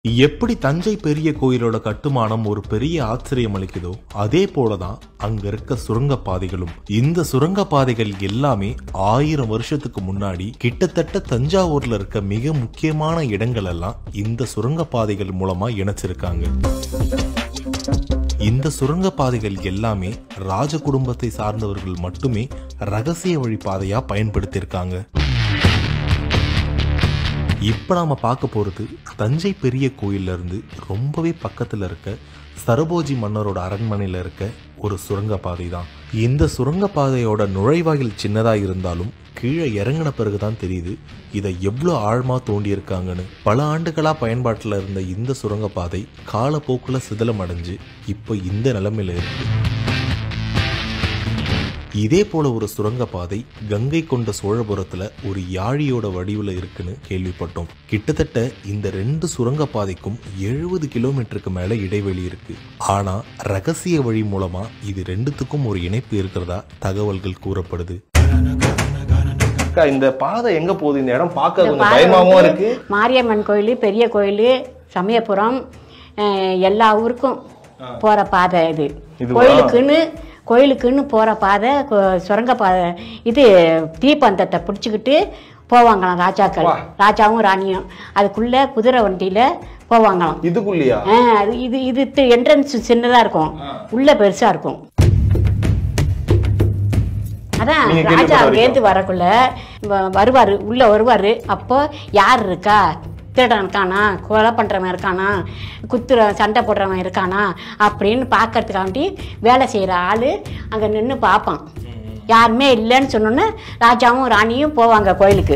எப்படி தஞ்சை பெரிய கோயிலோட கட்டுமானம் ஒரு பெரிய ஆச்சரியம் அளிக்குதோ அதே போலதான் அங்க இருக்க சுரங்கப்பாதைகளும் இந்த சுரங்கப்பாதைகள் எல்லாமே ஆயிரம் வருஷத்துக்கு முன்னாடி கிட்டத்தட்ட தஞ்சாவூர்ல இருக்க மிக முக்கியமான இடங்கள் எல்லாம் இந்த சுரங்கப்பாதைகள் மூலமா இணைச்சிருக்காங்க இந்த சுரங்கப்பாதைகள் எல்லாமே ராஜ குடும்பத்தை சார்ந்தவர்கள் மட்டுமே ரகசிய வழிபாதையா பயன்படுத்தியிருக்காங்க இப்போ நாம பார்க்க போறது தஞ்சை பெரிய கோயில்ல இருந்து ரொம்பவே பக்கத்துல இருக்க சரபோஜி மன்னரோட அரண்மனையில இருக்க ஒரு சுரங்கப்பாதை தான் இந்த சுரங்கப்பாதையோட நுழைவாயில் சின்னதா இருந்தாலும் கீழே இறங்கின பிறகுதான் தெரியுது இதை எவ்வளோ ஆழமா தோண்டி இருக்காங்கன்னு பல ஆண்டுகளா பயன்பாட்டில் இருந்த இந்த சுரங்கப்பாதை காலப்போக்கில் சிதிலம் அடைஞ்சு இப்போ இந்த நிலைமையில இருக்கு இதே போல ஒரு சுரங்கப்பாதை கங்கை கொண்ட சோழபுரத்துல ஒரு யாழியோட வடிவில் இருக்குன்னு கேள்விப்பட்டோம் கிட்டத்தட்ட இந்த ரெண்டு சுரங்கப்பாதைக்கும் எழுபது கிலோமீட்டருக்கு மேல இடைவெளி இருக்கு ஆனா ரகசிய வழி மூலமா இது ரெண்டுத்துக்கும் ஒரு இணைப்பு இருக்கிறதா தகவல்கள் கூறப்படுது அக்கா இந்த பாதை எங்க போகுது இந்த இடம் பார்க்க இந்த கொஞ்சம் பாதை பயமாவும் வந்து இருக்கு மாரியம்மன் கோயில் பெரிய கோயில் சமயபுரம் அஹ், எல்லா ஊருக்கும் போற பாதை இது இதுவா? கோயிலுக்குன்னு கோயிலுக்குன்னு போற பாதை கொ- சுரங்க பாதை இது தீப்பந்தத்தை பிடிச்சிக்கிட்டு போவாங்களாம் ராஜாக்கள் வா. ராஜாவும் ராணியும் அதுக்குள்ள குதிரை வண்டியில போவாங்களாம் இதுக்குள்ளயா ஆ, அது இது இது என்ட்ரன்ஸ் சின்னதா இருக்கும் உள்ள பெருசா இருக்கும் அதான் நீங்க ராஜா கேள்விப்பட்ட அங்கேருந்து வரக்குள்ள வ- வருவாரு உள்ள வருவாரு அப்போ யார் இருக்கா திருடன் இருக்கானா கொலை பண்றவன் இருக்கானா குத்துற சண்டை போடுறவன் இருக்கானா அப்படின்னு பார்க்கறதுக்காண்டி வேலை செய்யற ஆளு அங்க நின்று பார்ப்பான் யாருமே இல்லைன்னு சொன்னோன்னே ராஜாவும் ராணியும் போவாங்க கோயிலுக்கு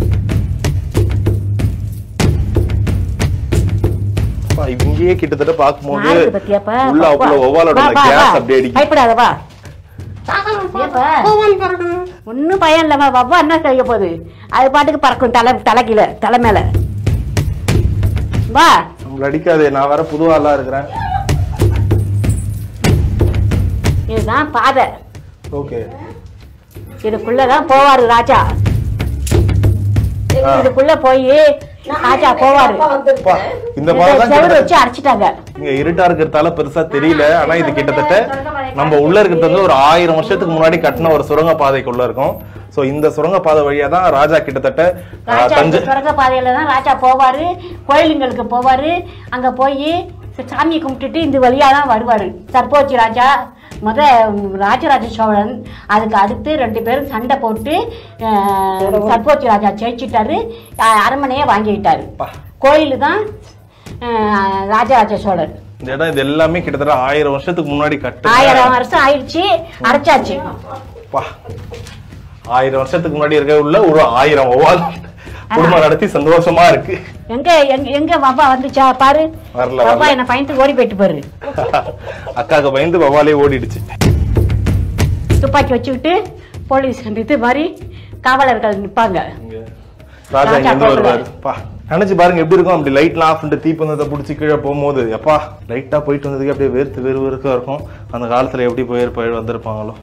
அப்பா, இங்கேயே கிட்டத்தட்ட பார்க்கும்போது யாருக்கு பத்தியாப்பா உள்ள அவ்வளவு ஒவ்வாலோட வா, வா, கேஸ் வா. அப்படி அடிக்கும் பயப்படாத வா ஒன்னும் பயம் இல்லம்மா வவ்வா என்ன செய்ய போகுது அது பாட்டுக்கு பறக்கும் தலை தலை கீழே தலை மேல வா நம்மள அடிக்காதே நான் வேற புது ஆளா இருக்கிறேன் இதுதான் பாதை ஓகே இதுக்குள்ளதான் போவாரு ராஜா இதுக்குள்ள போய் ராஜா போவாரு அப்பா, இந்த இதை பாதை தான் செவுரு கிட்டத்தட்ட வச்சு அடிச்சிட்டாங்க இங்க இருட்டா இருக்கிறதால பெருசா தெரியல ஆனா இது கிட்டத்தட்ட நம்ம உள்ள இருக்கிறது வந்து ஒரு ஆயிரம் வருஷத்துக்கு முன்னாடி கட்டின ஒரு சுரங்க பாதைக்குள்ள இருக்கும் சோ இந்த சுரங்க பாதை வழியா தான் ராஜா கிட்டத்தட்ட ஆஹ், ராஜா தஞ்சை இந்த சுரங்க பாதையில தான் ராஜா போவாரு கோயிலுங்களுக்கு போவாரு அங்க போய் சாமியை கும்பிட்டுட்டு இந்த வழியா தான் வருவாரு தற்போச்சி ராஜா முத ம், ராஜராஜ சோழன் அதுக்கு அடுத்து ரெண்டு பேரும் சண்டை போட்டு தற்போச்சி ராஜா ஜெயிச்சிட்டாரு அஹ், அரண்மனையை வாங்கிக்கிட்டாரு கோயில் தான் அஹ், ராஜராஜ சோழன் இந்த இடம் இது எல்லாமே கிட்டத்தட்ட ஆயிரம் வருஷத்துக்கு முன்னாடி கட்டு ஆயிரம் வருஷம் ஆயிடுச்சு அரைச்சாச்சு அப்பா. ஆயிரம் வருஷத்துக்கு முன்னாடி இருக்க உள்ள ஒரு ஆயிரம் ஒவ்வால் குடும்பம் நடத்தி சந்தோஷமா இருக்கு எங்க எங்க எங்க வப்பா வந்துச்சா பாரு வரல, வப்பா வரல. என்ன பயந்து ஓடி போயிட்டு பாரு அக்காக்கு பயந்து வவாலே ஓடிடுச்சு துப்பாக்கி வச்சுக்கிட்டு போலீஸ் இது மாதிரி காவலர்கள் நிப்பாங்க ராஜா ராஜா இங்க இருந்து போகல. வருவாரு பா நினைச்சு பாருங்க எப்படி இருக்கும் அப்படி லைட்லாம் ஆஃப் பண்ணிட்டு தீப்பந்தத்தை பிடிச்சி கீழே போகும்போது எப்பா லைட்டா போயிட்டு வந்ததுக்கு அப்படியே வேர்த்து வேறு வேறுக்கா இருக்கும் அந்த காலத்துல எப்படி போயிருப்ப வந்திருப்பாங்களோ